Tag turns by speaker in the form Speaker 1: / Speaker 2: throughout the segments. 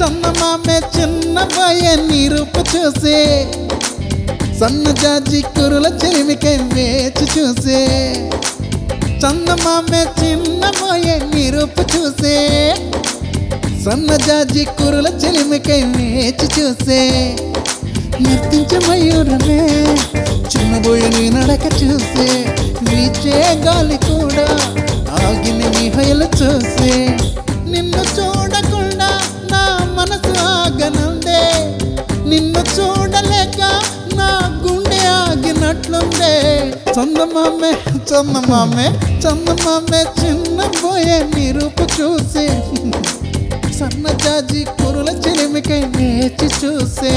Speaker 1: చందమామే చిన్న పోయే నీరూపు చూసే సన్నజాజి కురుల చెలిమికై వేచి చూసే చందమామే చిన్న పోయే నీరూపు చూసే సన్నజాజి కురుల చెలిమికై వేచి చూసే నర్తించే మయూరమే చిన్నబోయే నీ నడక చూసే వీచే గాలి కూడా ఆగిన నీ హయలు చూసే నిన్ను చూడకుండా నా మనసు ఆగనందే నిన్ను చూడలేక నా గుండె ఆగినట్లుందే చందమామే చందమామే చందమామే చిన్న పోయే నీ రూపు చూసి సన్నజాజి కురుల చెలిమికై వేచి చూసే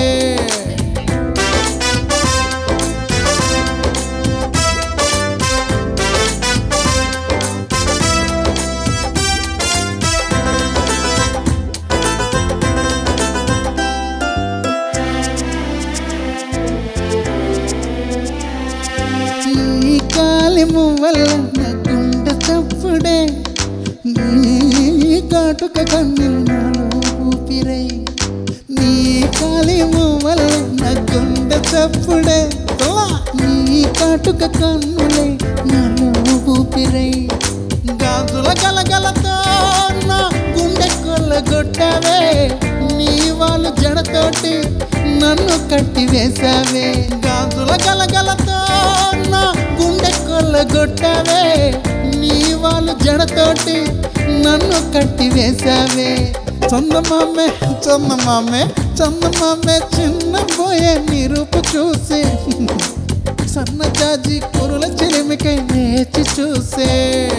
Speaker 1: ఈ కాలిము వల్ల నా గుండె చప్పుడే నీ కాటుక కన్నులు నాలో ఊపిరై నీ కాలిము వల్ల నా గుండె చప్పుడే తలా! నీ కాటుక కన్నులై నాలో ఊపిరై గాజుల గలగలతో నా గుండె కొల్లగొట్టావే నీ వాళ్ళు జడతోటి నన్ను కట్టి వేసావే గాజుల గలగలతో నా గుండె కొల్లగొట్టావే నీ వాళ్ళు జడతోటి నన్ను కట్టి వేసావే చందమామే చందమామే చందమామే చిన్న పోయే నీ రూపు చూసి సన్నజాజి కురుల చెలిమికై వేచి చూసే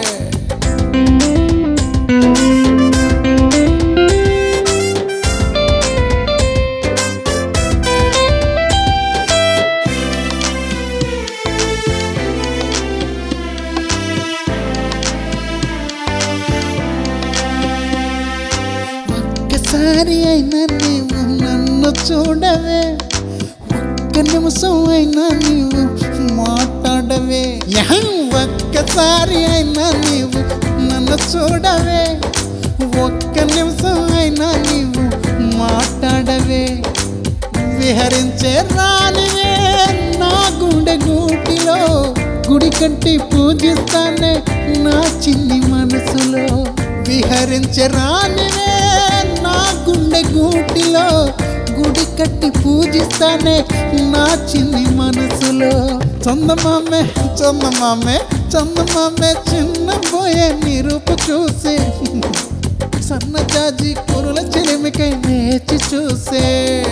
Speaker 1: ఒక్కసారి అయినా నీవు నన్ను చూడవే ఒక్క నిమిషం అయినా నీవు మాట్లాడవే యహం! ఒక్కసారి అయినా నీవు నన్ను చూడవే ఒక్క నిమిషం అయినా నీవు మాట్లాడవే విహరించే రానివే నా గుండె గూటిలో గుడి కట్టి పూజిస్తానే నా చిన్ని మనసులో విహరించే రానివే నా గుండె గూటిలో గుడి కట్టి పూజిస్తానే నా చిన్ని మనసులో చందమామే చందమామే చందమామే చిన్న పోయే నీ రూపు చూసి సన్నజాజి కురుల చెలిమికై వేచి చూసే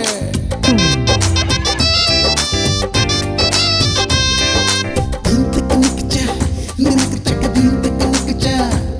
Speaker 1: దింతక నిక్కచా, నినక తక దింతక నిక్కచా.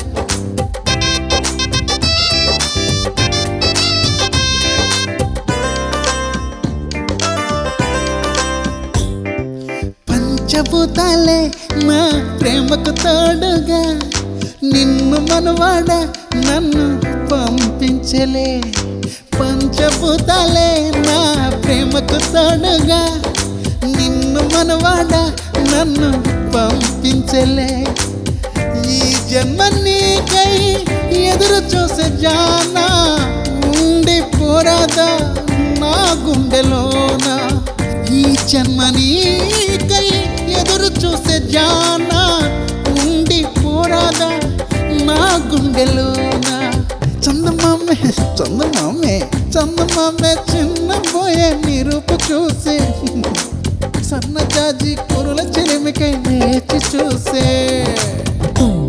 Speaker 1: పంచభూతాలే నా ప్రేమకు తోడుగా నిన్ను మనవాడ నన్ను పంపించలే పంచభూతాలే నా ప్రేమకు తోడుగా నిన్ను మనవాడ నన్ను పంపించలే ఈ జన్మ నీకై ఎదురు చూసే జానా ఉండి పోరాదా నా గుండెలోన ఈ జన్మ నీకై ఎదురు చూసే జానా ఉండి పోరాదా నా గుండెలోన చందమామే చందమామే చందమామే చిన్న పోయే నీ రూపు చూసి సన్నజాజి కురుల చెలిమికై వేచి చూసే